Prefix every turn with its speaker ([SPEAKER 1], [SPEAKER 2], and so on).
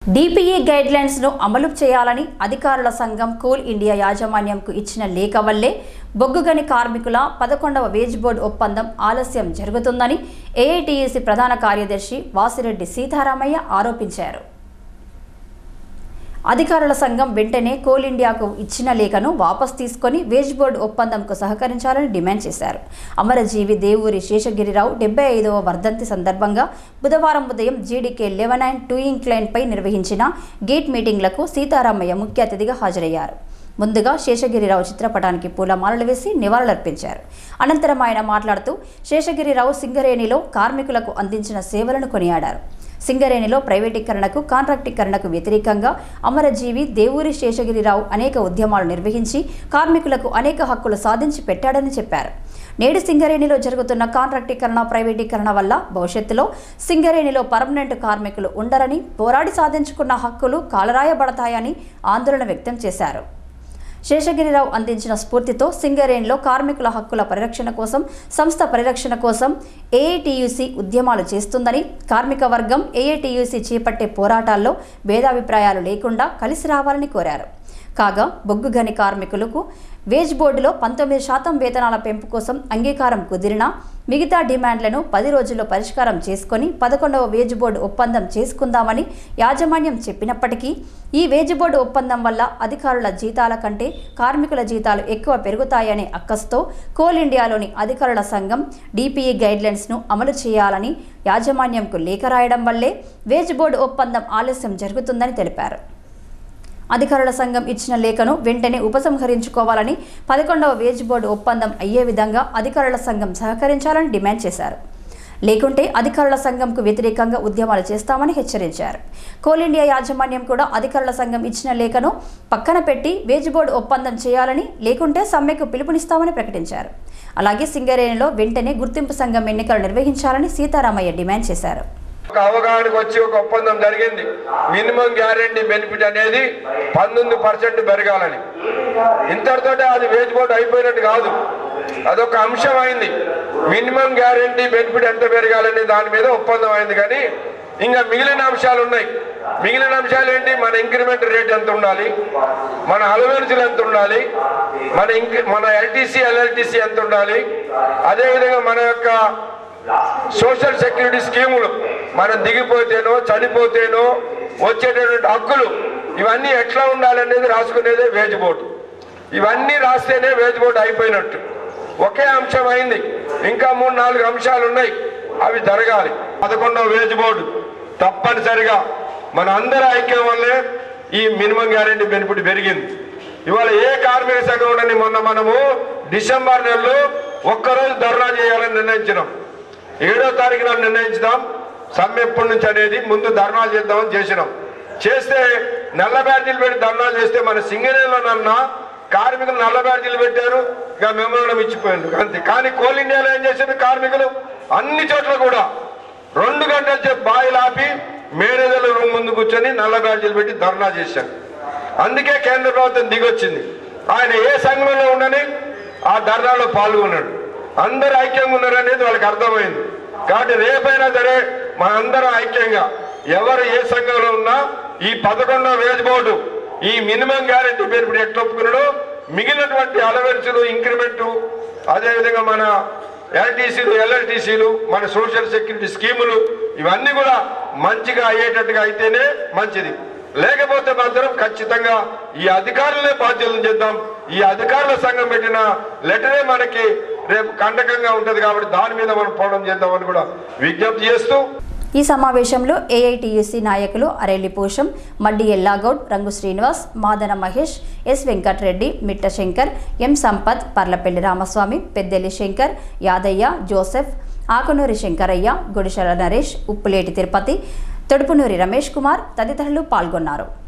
[SPEAKER 1] DPE గైడ్లైన్స్ను అమలు చేయాలని అధికారుల సంఘం కోల్ ఇండియా యాజమాన్యంకు ఇచ్చిన లేఖ వల్లే బొగ్గుగని కార్మికుల పదకొండవ వేజ్ బోర్డు ఒప్పందం ఆలస్యం జరుగుతుందని ఏఐటియుసి ప్రధాన కార్యదర్శి వాసిరెడ్డి సీతారామయ్య ఆరోపించారు అధికారుల సంఘం వెంటనే కోల్ ఇండియాకు ఇచ్చిన లేఖను వాపస్ తీసుకొని వేజ్ బోర్డు ఒప్పందంకు సహకరించాలని డిమాండ్ చేశారు అమరజీవి దేవురి శేషగిరిరావు డెబ్బై ఐదవ వర్ధంతి సందర్భంగా బుధవారం ఉదయం జీడీకే లెవెన్ అండ్ టూ ఇంక్లైన్పై నిర్వహించిన గేట్ మీటింగ్లకు సీతారామయ్య ముఖ్య అతిథిగా హాజరయ్యారు ముందుగా శేషగిరిరావు చిత్రపటానికి పూలమాలలు వేసి నివాళులర్పించారు అనంతరం ఆయన మాట్లాడుతూ శేషగిరిరావు సింగరేణిలో కార్మికులకు అందించిన సేవలను కొనియాడారు సింగరేణిలో ప్రైవేటీకరణకు కాంట్రాక్టీకరణకు వ్యతిరేకంగా అమరజీవి దేవురి శేషగిరిరావు అనేక ఉద్యమాలు నిర్వహించి కార్మికులకు అనేక హక్కులు సాధించి పెట్టాడని చెప్పారు నేడు సింగరేణిలో జరుగుతున్న కాంట్రాక్టీకరణ ప్రైవేటీకరణ వల్ల భవిష్యత్తులో సింగరేణిలో పర్మనెంట్ కార్మికులు ఉండరని పోరాడి సాధించుకున్న హక్కులు కాలరాయబడతాయని ఆందోళన వ్యక్తం చేశారు శేషగిరిరావు అందించిన స్ఫూర్తితో సింగరేణిలో కార్మికుల హక్కుల పరిరక్షణ కోసం సంస్థ పరిరక్షణ కోసం ఏఐటియుసి ఉద్యమాలు చేస్తుందని కార్మిక వర్గం ఏఐటియుసి చేపట్టే పోరాటాల్లో భేదాభిప్రాయాలు లేకుండా కలిసి రావాలని కోరారు కాగా బొగ్గు గని కార్మికులకు వేజ్ బోర్డులో పంతొమ్మిది శాతం వేతనాల పెంపు కోసం అంగీకారం కుదిరినా మిగతా డిమాండ్లను పది రోజుల్లో పరిష్కారం చేసుకొని పదకొండవ వేజ్ బోర్డు ఒప్పందం చేసుకుందామని యాజమాన్యం చెప్పినప్పటికీ ఈ వేజ్ బోర్డు ఒప్పందం వల్ల అధికారుల జీతాల కంటే కార్మికుల జీతాలు ఎక్కువ పెరుగుతాయనే అక్కస్తో కోల్ ఇండియాలోని అధికారుల సంఘం డిపిఈ గైడ్లైన్స్ను అమలు చేయాలని యాజమాన్యంకు లేఖ రాయడం వల్లే వేజ్ బోర్డు ఒప్పందం ఆలస్యం జరుగుతుందని తెలిపారు అధికారుల సంఘం ఇచ్చిన లేఖను వెంటనే ఉపసంహరించుకోవాలని పదకొండవ వేజ్ బోర్డు ఒప్పందం అయ్యే విధంగా అధికారుల సంఘం సహకరించాలని డిమాండ్ చేశారు లేకుంటే అధికారుల సంఘంకు వ్యతిరేకంగా ఉద్యమాలు చేస్తామని హెచ్చరించారు కోల్ ఇండియా యాజమాన్యం కూడా అధికారుల సంఘం ఇచ్చిన లేఖను పక్కన పెట్టి వేజ్ బోర్డు ఒప్పందం చేయాలని లేకుంటే సమ్మెకు పిలుపునిస్తామని ప్రకటించారు అలాగే సింగరేణిలో వెంటనే గుర్తింపు సంఘం ఎన్నికలు నిర్వహించాలని సీతారామయ్య డిమాండ్ చేశారు
[SPEAKER 2] ఒక అవగాహనకు వచ్చి ఒక ఒప్పందం జరిగింది మినిమం గ్యారంటీ బెనిఫిట్ అనేది పంతొమ్మిది పర్సెంట్ పెరగాలని ఇంతటితోటే అది వేజ్ బోర్డు అయిపోయినట్టు కాదు అదొక అంశం అయింది మినిమం గ్యారంటీ బెనిఫిట్ ఎంత పెరగాలని దాని మీద ఒప్పందం అయింది కానీ ఇంకా మిగిలిన అంశాలు ఉన్నాయి మిగిలిన అంశాలు ఏంటి మన ఇంక్రిమెంట్ రేట్ ఎంత ఉండాలి మన అలవెన్సులు ఎంత ఉండాలి మన ఇంక్ మన ఎల్టీసీ ఎల్ఎల్టీసీ ఎంత ఉండాలి అదేవిధంగా మన యొక్క సోషల్ సెక్యూరిటీ స్కీములు మనం దిగిపోతేనో చనిపోతేనో వచ్చేటటువంటి హక్కులు ఇవన్నీ ఎట్లా ఉండాలనేది రాసుకునేదే వేజ్ బోర్డు ఇవన్నీ రాస్తేనే వేజ్ బోర్డు అయిపోయినట్టు ఒకే అంశం అయింది ఇంకా మూడు నాలుగు అంశాలు ఉన్నాయి అవి జరగాలి పదకొండవ వేజ్ బోర్డు తప్పనిసరిగా మన అందరి ఐక్యం వల్లే ఈ మినిమం గ్యారెంటీ బెనిఫిట్ పెరిగింది ఇవాళ ఏ కార్మిక సంఘం ఉండని మొన్న మనము డిసెంబర్ నెలలో ఒక్కరోజు ధర్నా చేయాలని నిర్ణయించినాం ఏడో తారీఖు నాడు నిర్ణయించుదాం సమ్మె ఎప్పటి నుంచి అనేది ముందు ధర్నాలు చేద్దామని చేసినాం చేస్తే నల్ల బ్యాడ్జీలు పెట్టి ధర్నాలు చేస్తే మన సింగరేలోనన్నా కార్మికులు నల్ల బ్యాడ్జీలు పెట్టారు ఇక మెమోరం ఇచ్చిపోయారు అంతే కానీ కోల్ ఇండియాలో ఏం చేశారు కార్మికులు అన్ని చోట్ల కూడా రెండు గంటల సేపు బాయిలు ఆపి మేనేజర్ల రూమ్ ముందు కూర్చొని నల్ల బ్యాడ్జీలు పెట్టి ధర్నా చేశారు అందుకే కేంద్ర ప్రభుత్వం దిగొచ్చింది ఆయన ఏ సంఘంలో ఉండని ఆ ధర్నాలో పాల్గొన్నాడు అందరు ఐక్యంగా ఉన్నారు అనేది వాళ్ళకి అర్థమైంది కాబట్టి రేపైనా సరే మనందరం ఐక్యంగా ఎవరు ఏ సంఘంలో ఉన్నా ఈ పదకొండవ వేజ్ బోర్డు ఈ మినిమం గ్యారెంటీ బెనిఫిట్ ఎట్లా ఒప్పుకున్నాడో మిగిలినటువంటి అలవెన్సులు ఇంక్రిమెంట్ అదేవిధంగా మన ఎల్టీసీలు ఎల్ఎల్టీసీలు మన సోషల్ సెక్యూరిటీ స్కీములు ఇవన్నీ కూడా మంచిగా అయ్యేటట్టుగా అయితేనే మంచిది లేకపోతే మాత్రం ఖచ్చితంగా ఈ అధికారులనే బాధ్యతలు చేద్దాం ఈ అధికారుల సంఘం పెట్టిన లెటరే మనకి రేపు కంటకంగా ఉంటది కాబట్టి దాని మీద మనం పోవడం చేద్దామని కూడా విజ్ఞప్తి చేస్తూ
[SPEAKER 1] ఈ సమావేశంలో ఏఐటియుసి నాయకులు అరెల్లి పోషం Maddi Ellagoud Rangu Srinivas Madana Mahesh S Venkatreddy Mitta Shankar M Sampath Parlapalli Ramaswamy Peddelli Shankar Yadaiah Joseph Akunuri Shankaraiah Gudishala Naresh Uppuleti Tirupati Thodupunuri Ramesh Kumar తదితరులు పాల్గొన్నారు